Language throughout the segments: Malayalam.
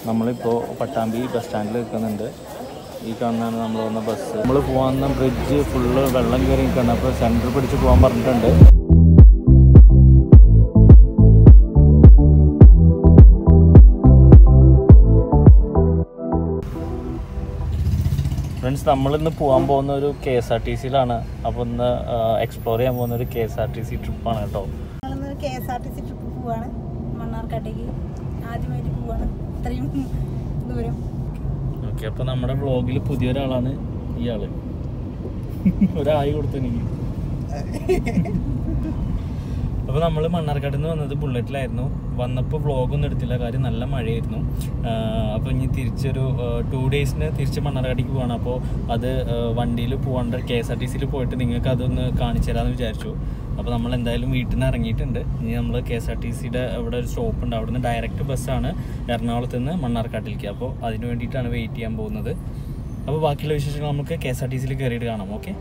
നമ്മളിപ്പോൾ പട്ടാമ്പി ബസ് സ്റ്റാൻഡിൽ നിൽക്കുന്നുണ്ട് ഈ കാണുന്നതാണ് നമ്മൾ വന്ന ബസ് നമ്മൾ പോകുന്ന ബ്രിഡ്ജ് ഫുള്ള് വെള്ളം കയറി നിൽക്കണം അപ്പോൾ സെൻറ്റർ പിടിച്ച് പോകാൻ പറഞ്ഞിട്ടുണ്ട് ഫ്രണ്ട്സ് നമ്മളിന്ന് പോകാൻ പോകുന്ന ഒരു കെ എസ് ആർ ടി സിയിലാണ് അപ്പോൾ ഇന്ന് എക്സ്പ്ലോർ ചെയ്യാൻ പോകുന്ന ഒരു K S R T C ട്രിപ്പാണ് കേട്ടോ ഞങ്ങളിന്ന് K S R T C trip പോവാണ് മണ്ണാർക്കാട്ടേക്ക് ആദ്യമായിട്ട് പോവാണ് ഇത്രയും ദൂരം ഓക്കെ അപ്പോൾ നമ്മുടെ വ്ളോഗിൽ പുതിയൊരാളാണ് ഇയാള് ഒരായി കൊടുത്തു എനിക്ക് അപ്പോൾ നമ്മൾ മണ്ണാർക്കാട്ടിൽ നിന്ന് വന്നത് ബുള്ളറ്റിലായിരുന്നു വന്നപ്പോൾ വ്ളോഗൊന്നും എടുത്തില്ല കാര്യം നല്ല മഴയായിരുന്നു അപ്പോൾ ഇനി തിരിച്ചൊരു ടു ഡേയ്സിന് തിരിച്ച് മണ്ണാർക്കാട്ടേക്ക് പോകണം അപ്പോൾ അത് വണ്ടിയിൽ പോകേണ്ട കെ എസ് ആർ ടി സിയിൽ പോയിട്ട് നിങ്ങൾക്ക് അതൊന്ന് കാണിച്ചു തരാമെന്ന് വിചാരിച്ചു അപ്പോൾ നമ്മൾ എന്തായാലും വീട്ടിൽ നിന്ന് ഇറങ്ങിയിട്ടുണ്ട് ഇനി നമ്മൾ കെ എസ് ആർ ടി സിയുടെ അവിടെ ഒരു സ്റ്റോപ്പ് ഉണ്ട് അവിടെ നിന്ന് ഡയറക്റ്റ് ബസ്സാണ് എറണാകുളത്ത് നിന്ന് മണ്ണാർക്കാട്ടിലേക്ക് അപ്പോൾ അതിന് വേണ്ടിയിട്ടാണ് വെയിറ്റ് ചെയ്യാൻ പോകുന്നത് അപ്പോൾ ബാക്കിയുള്ള വിശേഷങ്ങൾ നമുക്ക് കെ എസ് ആർ ടി സിയിൽ കയറിയിട്ട് കാണാം ഓക്കെ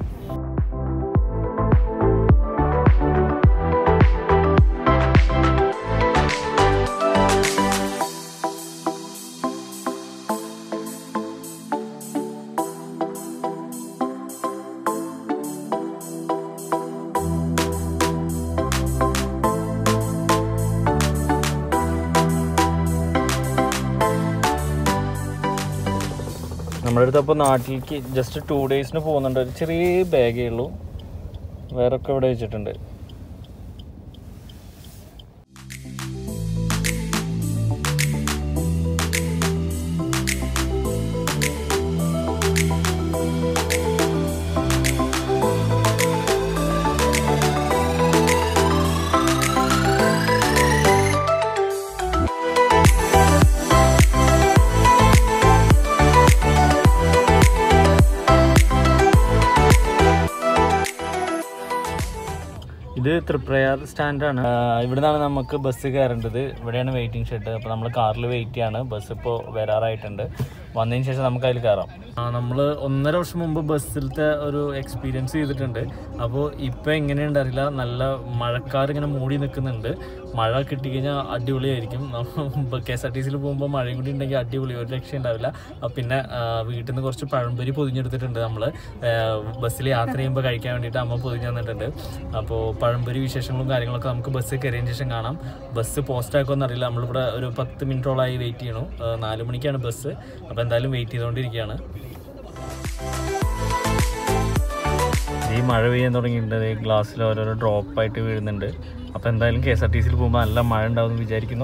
നമ്മുടെ അടുത്ത് അപ്പോൾ നാട്ടിലേക്ക് ജസ്റ്റ് ടു ഡേയ്സിന് പോകുന്നുണ്ട് ഒരു ചെറിയ ബാഗേ ഉള്ളൂ വേറെ ഒക്കെ ഇവിടെ വെച്ചിട്ടുണ്ട് ഇത് തൃപ്രയാർ സ്റ്റാൻഡാണ് ഇവിടെ നിന്നാണ് നമുക്ക് ബസ് കയറേണ്ടത് ഇവിടെയാണ് വെയിറ്റിംഗ് ഷെഡ് അപ്പോൾ നമ്മൾ കാറിൽ വെയിറ്റ് ചെയ്യാണ് ബസ് ഇപ്പോൾ വരാറായിട്ടുണ്ട് വന്നതിന് ശേഷം നമുക്ക് അതിൽ കയറാം നമ്മൾ ഒന്നര വർഷം മുമ്പ് ബസ്സിലത്തെ ഒരു എക്സ്പീരിയൻസ് ചെയ്തിട്ടുണ്ട് അപ്പോൾ ഇപ്പോൾ എങ്ങനെയുണ്ട് അറിയില്ല നല്ല മഴക്കാർ ഇങ്ങനെ മൂടി നിൽക്കുന്നുണ്ട് മഴ കിട്ടിക്കഴിഞ്ഞാൽ അടിപൊളിയായിരിക്കും കെ എസ് ആർ ടി സിയിൽ പോകുമ്പോൾ മഴയും കൂടി ഉണ്ടെങ്കിൽ അടിപൊളി ഒരു രക്ഷ ഉണ്ടാവില്ല അപ്പോൾ പിന്നെ ആ, വീട്ടിൽ നിന്ന് കുറച്ച് പഴംപൊരി പൊതിഞ്ഞെടുത്തിട്ടുണ്ട് നമ്മൾ ബസ്സിൽ യാത്ര ചെയ്യുമ്പോൾ കഴിക്കാൻ വേണ്ടിയിട്ട് അമ്മ പൊതിഞ്ഞ് തന്നിട്ടുണ്ട് അപ്പോൾ പഴംപൊരി വിശേഷങ്ങളും കാര്യങ്ങളൊക്കെ നമുക്ക് ബസ് കയറിയതിന് ശേഷം കാണാം ബസ് പോസ്റ്റ് ആക്കുമെന്ന് അറിയില്ല നമ്മളിവിടെ ഒരു പത്ത് മിനിറ്റോളായി വെയിറ്റ് ചെയ്യണു ആ, നാല് മണിക്കാണ് ബസ് അപ്പോൾ എന്തായാലും വെയിറ്റ് ചെയ്തുകൊണ്ടിരിക്കുകയാണ് ഈ മഴ പെയ്യാൻ തുടങ്ങിയിട്ടുണ്ട് ഈ ഗ്ലാസ്സിൽ ഓരോരോ ഡ്രോപ്പായിട്ട് വീഴുന്നുണ്ട് അപ്പോൾ എന്തായാലും കെ എസ് ആർ ടി സിയിൽ പോകുമ്പോൾ നല്ല മഴ ഉണ്ടാവും എന്ന് വിചാരിക്കുന്നു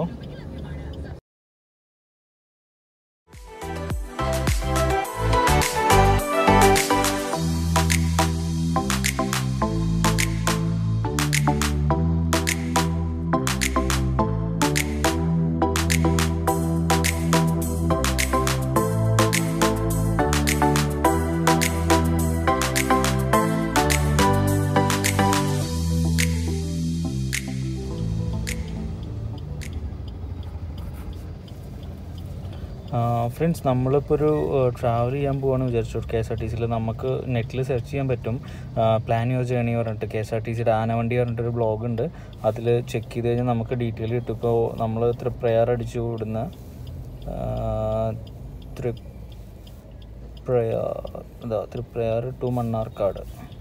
ഫ്രണ്ട്സ് നമ്മളിപ്പോൾ ഒരു ട്രാവൽ ചെയ്യാൻ പോവാണെന്ന് വിചാരിച്ചു കെ എസ് ആർ ടി സിയിൽ നമുക്ക് നെറ്റിൽ സെർച്ച് ചെയ്യാൻ പറ്റും പ്ലാൻ യുവർ ജേണി പറഞ്ഞിട്ട് കെ എസ് ആർ ടി സിയുടെ ആനവണ്ടി പറഞ്ഞിട്ടൊരു ബ്ലോഗ് ഉണ്ട് അതിൽ ചെക്ക് ചെയ്ത് കഴിഞ്ഞാൽ നമുക്ക് ഡീറ്റെയിൽ കിട്ടും ഇപ്പോൾ നമ്മൾ തൃപ്രയാർ അടിച്ചു വിടുന്ന തൃപ്രയാർ ഇതാ തൃപ്രയാർ ടു മണ്ണാർക്കാട്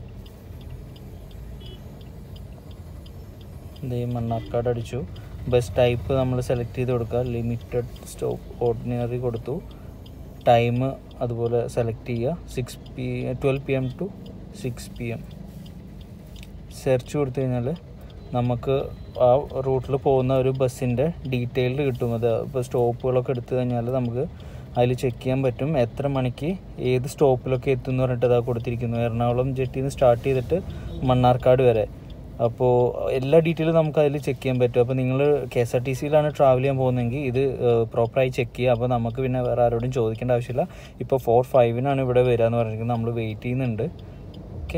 ഇത് ഈ മണ്ണാർക്കാട് അടിച്ചു ബസ് ടൈപ്പ് നമ്മൾ സെലക്ട് ചെയ്ത് കൊടുക്കുക ലിമിറ്റഡ് സ്റ്റോപ്പ് ഓർഡിനറി കൊടുത്തു ടൈം അതുപോലെ സെലക്ട് ചെയ്യുക six P twelve P M to six P M search കൊടുത്തു കഴിഞ്ഞാൽ നമുക്ക് ആ റൂട്ടിൽ പോകുന്ന ഒരു ബസ്സിൻ്റെ ഡീറ്റെയിൽഡ് കിട്ടും അത് ഇപ്പോൾ സ്റ്റോപ്പുകളൊക്കെ എടുത്തു കഴിഞ്ഞാൽ നമുക്ക് അതിൽ ചെക്ക് ചെയ്യാൻ പറ്റും എത്ര മണിക്ക് ഏത് സ്റ്റോപ്പിലൊക്കെ എത്തും എന്ന് പറഞ്ഞിട്ട് അതാ കൊടുത്തിരിക്കുന്നു എറണാകുളം ജെട്ടിയിൽ നിന്ന് സ്റ്റാർട്ട് ചെയ്തിട്ട് മണ്ണാർക്കാട് വരെ അപ്പോൾ എല്ലാ ഡീറ്റെയിലും നമുക്ക് അതിൽ ചെക്ക് ചെയ്യാൻ പറ്റും അപ്പോൾ നിങ്ങൾ കെ എസ് ആർ ടി സിയിലാണ് ട്രാവൽ ചെയ്യാൻ പോകുന്നതെങ്കിൽ ഇത് പ്രോപ്പറായി ചെക്ക് ചെയ്യുക അപ്പോൾ നമുക്ക് പിന്നെ വേറെ ആരോടും ചോദിക്കേണ്ട ആവശ്യമില്ല ഇപ്പോൾ ഫോർ ഫൈവിനാണ് ഇവിടെ വരിക എന്ന് പറഞ്ഞിരിക്കുന്നത് നമ്മൾ വെയിറ്റ് ചെയ്യുന്നുണ്ട് ഓക്കെ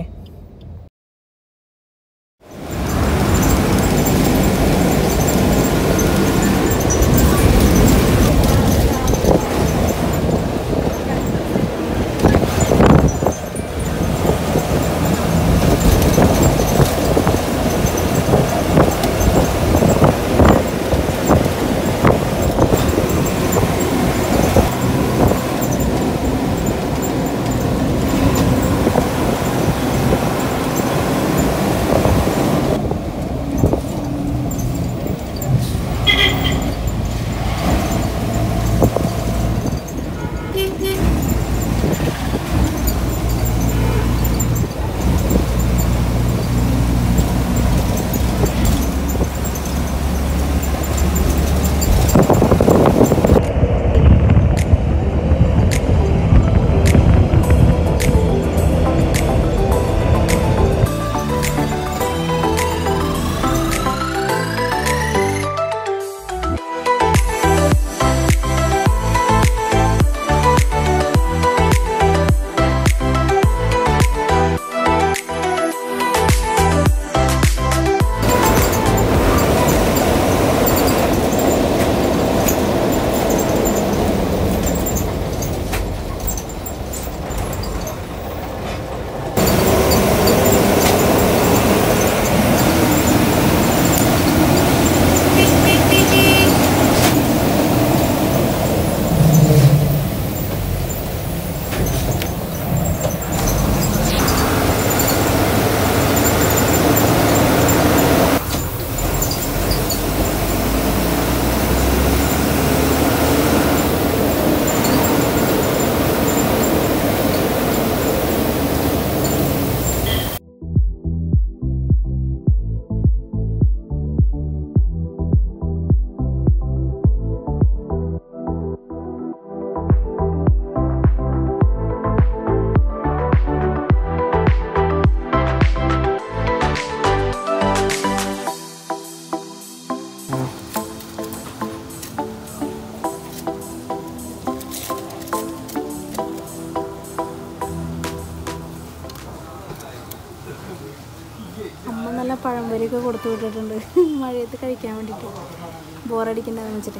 പഴംപൊരിയൊക്കെ കൊടുത്തു വിട്ടിട്ടുണ്ട് മഴയത്ത് കഴിക്കാൻ വേണ്ടിയിട്ട് ബോറടിക്കണ്ടെന്ന് വെച്ചിട്ടേ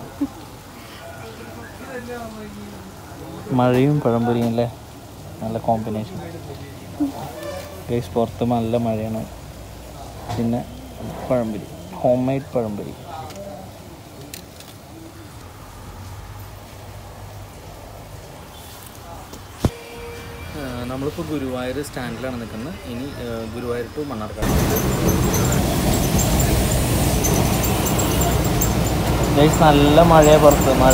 മഴയും പഴംപൊരിയും അല്ലേ നല്ല കോമ്പിനേഷൻ ഗൈസ് പുറത്ത് നല്ല മഴയാണ് പിന്നെ പഴംപൊരി ഹോം മെയ്ഡ് പഴംപൊരി നമ്മളിപ്പോൾ ഗുരുവായൂർ സ്റ്റാൻഡിലാണ് നിൽക്കുന്നത് ഇനി ഏഹ്, ഗുരുവായൂർ ടു മണ്ണാർക്കാട് ഗൈസ് നല്ല മഴയാണ് പുറത്ത് മഴ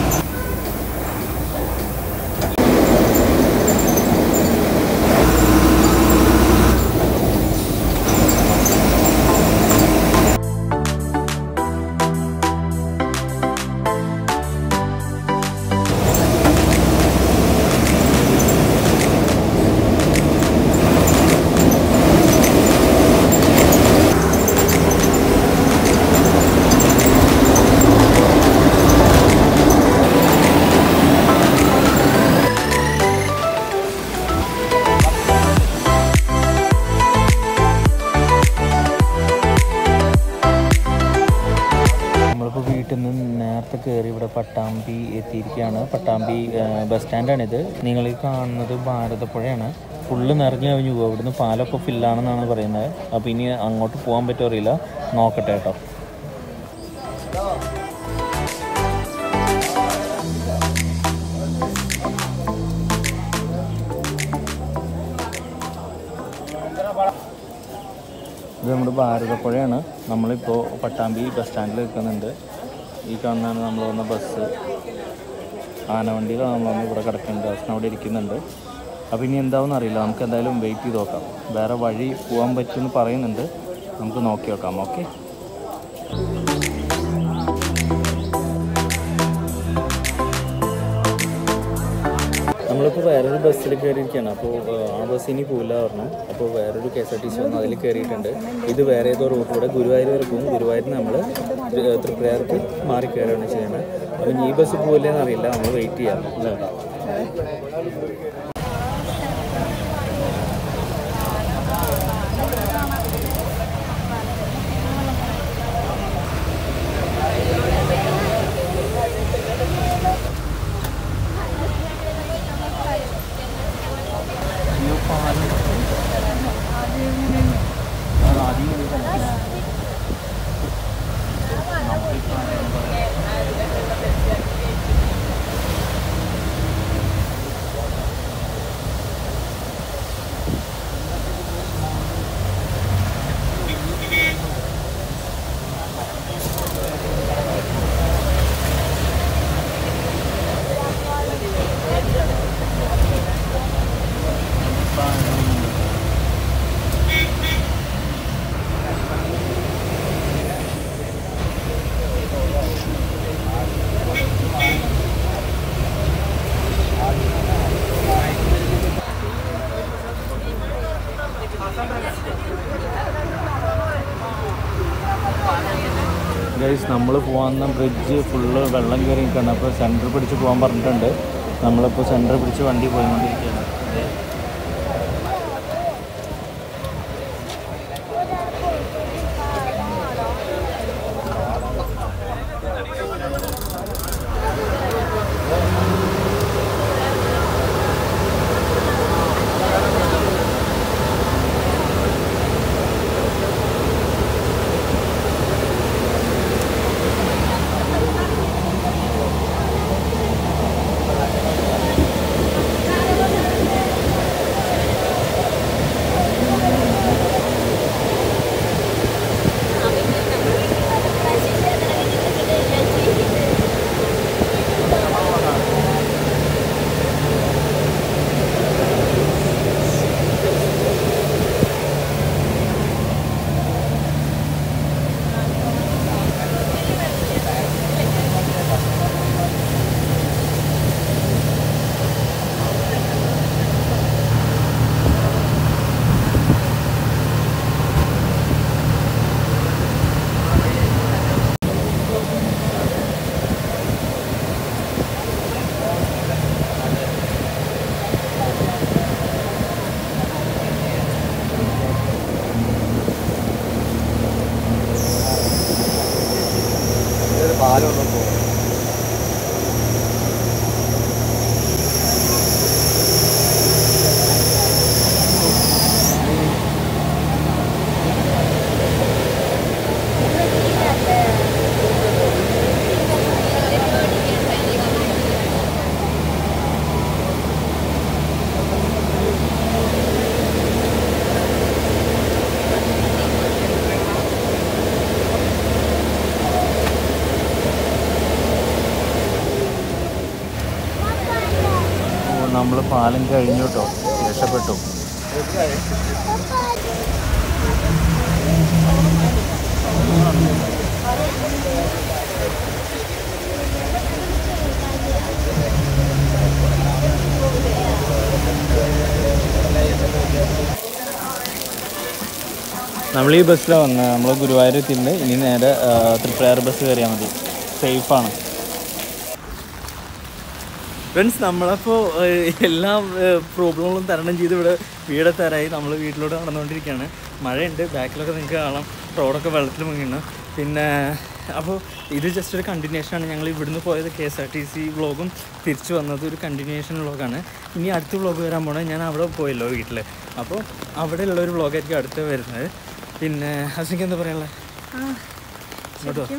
നമ്മളിപ്പോൾ വീട്ടിൽ നിന്ന് നേരത്തെ കയറി ഇവിടെ പട്ടാമ്പി എത്തിയിരിക്കുകയാണ് പട്ടാമ്പി ഏഹ്, ബസ് സ്റ്റാൻഡാണിത് നിങ്ങൾ ഈ കാണുന്നത് ഭാരതപ്പുഴയാണ് ഫുള്ള് നിറഞ്ഞു കഴിഞ്ഞു പോകും ഇവിടുന്ന് പാലൊക്കെ ഫില്ലാണെന്നാണ് പറയുന്നത് അപ്പോൾ ഇനി അങ്ങോട്ട് പോകാൻ പറ്റുമോ അറിയില്ല നോക്കട്ടെ കേട്ടോ ഇത് നമ്മുടെ ഭാരതപ്പുഴയാണ് നമ്മളിപ്പോൾ പട്ടാമ്പി ബസ് സ്റ്റാൻഡിൽ നിൽക്കുന്നുണ്ട് ഈ കാണുന്നതാണ് നമ്മൾ വന്ന ബസ് ആനവണ്ടിയിലാണ് നമ്മൾ വന്ന് ഇവിടെ കിടക്കുന്നുണ്ട് ബസ്സിന് അവിടെ ഇരിക്കുന്നുണ്ട് അപ്പോൾ ഇനി എന്താവും അറിയില്ല നമുക്ക് എന്തായാലും വെയിറ്റ് ചെയ്ത് നോക്കാം വേറെ വഴി പോകാൻ പറ്റുമെന്ന് പറയുന്നുണ്ട് നമുക്ക് നോക്കി നോക്കാം ഓക്കെ നമ്മളിപ്പോൾ വേറൊരു ബസ്സിൽ കയറിയിരിക്കുകയാണ് അപ്പോൾ ആ ബസ് ഇനി പോകില്ല പറഞ്ഞു അപ്പോൾ വേറൊരു K S R T C വന്ന് അതിൽ കയറിയിട്ടുണ്ട് ഇത് വേറെ ഏതോ റൂട്ടിലൂടെ ഗുരുവായൂർ വരെ പോകും ഗുരുവായൂരിൽ നമ്മൾ തൃപ്രയാർക്ക് മാറി കയറുകയാണ് ചെയ്യുന്നത് അപ്പോൾ ഇനി ഈ ബസ് പോകില്ലെന്ന് അറിയില്ല നമ്മൾ വെയിറ്റ് ചെയ്യാം അല്ലേ ഗൈസ് നമ്മൾ പോകുന്ന ബ്രിഡ്ജ് ഫുള്ള് വെള്ളം കയറി നിൽക്കുകയാണ് അപ്പോൾ സെൻറ്റർ പിടിച്ച് പോകാൻ പറഞ്ഞിട്ടുണ്ട് നമ്മളിപ്പോൾ സെൻറ്റർ പിടിച്ച് വണ്ടി പോയിക്കൊണ്ടിരിക്കുകയാണ് നമ്മൾ പാലം കഴിഞ്ഞു കേട്ടോ രക്ഷപ്പെട്ടു നമ്മൾ ഈ ബസ്സിലാണ് വന്നത് നമ്മൾ ഗുരുവായൂർ എത്തിയിട്ടുണ്ട് ഇനി നേരെ ആ, തൃപ്രയാർ ബസ് കയറിയാൽ മതി സേഫാണ് ഫ്രണ്ട്സ് നമ്മളപ്പോൾ എല്ലാ പ്രോബ്ലങ്ങളും തരണം ചെയ്ത് ഇവിടെ വീടെത്താറായി നമ്മൾ വീട്ടിലോട്ട് നടന്നുകൊണ്ടിരിക്കുകയാണ് മഴയുണ്ട് ബാക്കിലൊക്കെ നിങ്ങൾക്ക് കാണാം റോഡൊക്കെ വെള്ളത്തിൽ മുങ്ങിണ് പിന്നെ അപ്പോൾ ഇത് ജസ്റ്റ് ഒരു കണ്ടിന്യൂഷനാണ് ഞങ്ങൾ ഇവിടുന്ന് പോയത് K S R T C വ്ളോഗും തിരിച്ചു വന്നത് ഒരു കണ്ടിന്യൂഷൻ വ്ളോഗാണ് ഇനി അടുത്ത വ്ളോഗ് വരാൻ പോണത് ഞാൻ അവിടെ പോയല്ലോ വീട്ടിൽ അപ്പോൾ അവിടെയുള്ള ഒരു വ്ളോഗായിരിക്കും അടുത്ത് വരുന്നത് പിന്നെ ഹസിക്ക് എന്താ പറയാനുള്ളത് ആ, ശരിക്കും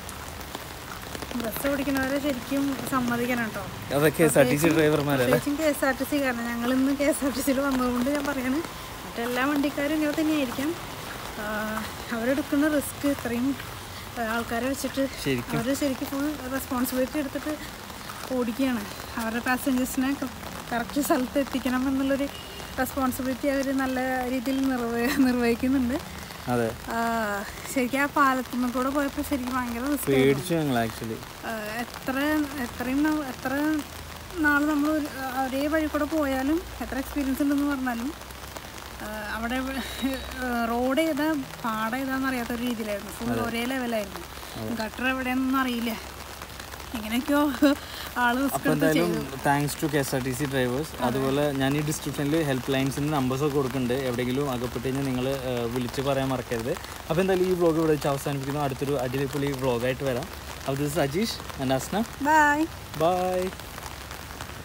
ബസ് ഓടിക്കുന്നവരെ ശരിക്കും സമ്മതിക്കണം കേട്ടോ അതെ K S R T C ഡ്രൈവർമാരല്ലേ പ്രത്യേകിച്ചും K S R T C കാരണം ഞങ്ങൾ ഇന്ന് കെ എസ് ആർ ടി സിയിൽ വന്നതുകൊണ്ട് ഞാൻ പറയാണ് മറ്റെല്ലാ വണ്ടിക്കാരും ഇങ്ങനെ തന്നെയായിരിക്കും ആ, അവരെടുക്കുന്ന റിസ്ക് ഇത്രയും ആ, ആൾക്കാരെ വെച്ചിട്ട് ശരിക്കും അവർ ശരിക്കും ഫുൾ റെസ്പോൺസിബിലിറ്റി എടുത്തിട്ട് ഓടിക്കുകയാണ് അവരുടെ പാസഞ്ചേഴ്സിനെ കറക്റ്റ് സ്ഥലത്ത് എത്തിക്കണം എന്നുള്ളൊരു റെസ്പോൺസിബിലിറ്റി അവർ നല്ല രീതിയിൽ നിർവഹ നിർവഹിക്കുന്നുണ്ട് അതെ ആ, ശരിക്കും ആ പാലത്തുമ്മ കൂടെ പോയപ്പോൾ ശരിക്കും ഭയങ്കര റിസ്ക് പേടിച്ചു ഞങ്ങൾ ആക്ച്വലി എത്ര എത്രയും നാ- എത്ര നാൾ നമ്മൾ ഒരേ വഴി കൂടെ പോയാലും എത്ര എക്സ്പീരിയൻസ് ഉണ്ടെന്ന് പറഞ്ഞാലും ആ, അവിടെ റോഡ് ഏതാ പാടം ഏതാന്ന് അറിയാത്ത ഒരു രീതിയിലായിരുന്നു ഫുൾ ഒരേ ലെവലായിരുന്നു ഗട്ടർ എവിടെയാണെന്നൊന്നും അറിയില്ല എങ്ങനെയൊക്കെയോ ആള് റിസ്ക് അപ്പോൾ എന്തായാലും thanks to K S R T C drivers അതുപോലെ ഞാൻ ഈ ഡിസ്ക്രിപ്ഷനിൽ ഹെൽപ്പ് ലൈൻസിൻ്റെ നമ്പേഴ്സൊക്കെ കൊടുക്കുന്നുണ്ട് എവിടെയെങ്കിലും അകപ്പെട്ട് കഴിഞ്ഞാൽ നിങ്ങൾ വിളിച്ച് പറയാൻ മറക്കരുത് അപ്പോൾ എന്തായാലും ഈ വ്ളോഗ് ഇവിടെ വെച്ച് അവസാനിപ്പിക്കുന്നു അടുത്തൊരു അടിപൊളി വ്ളോഗായിട്ട് വരാം അപ്പോൾ this Ajeesh and Asna bye by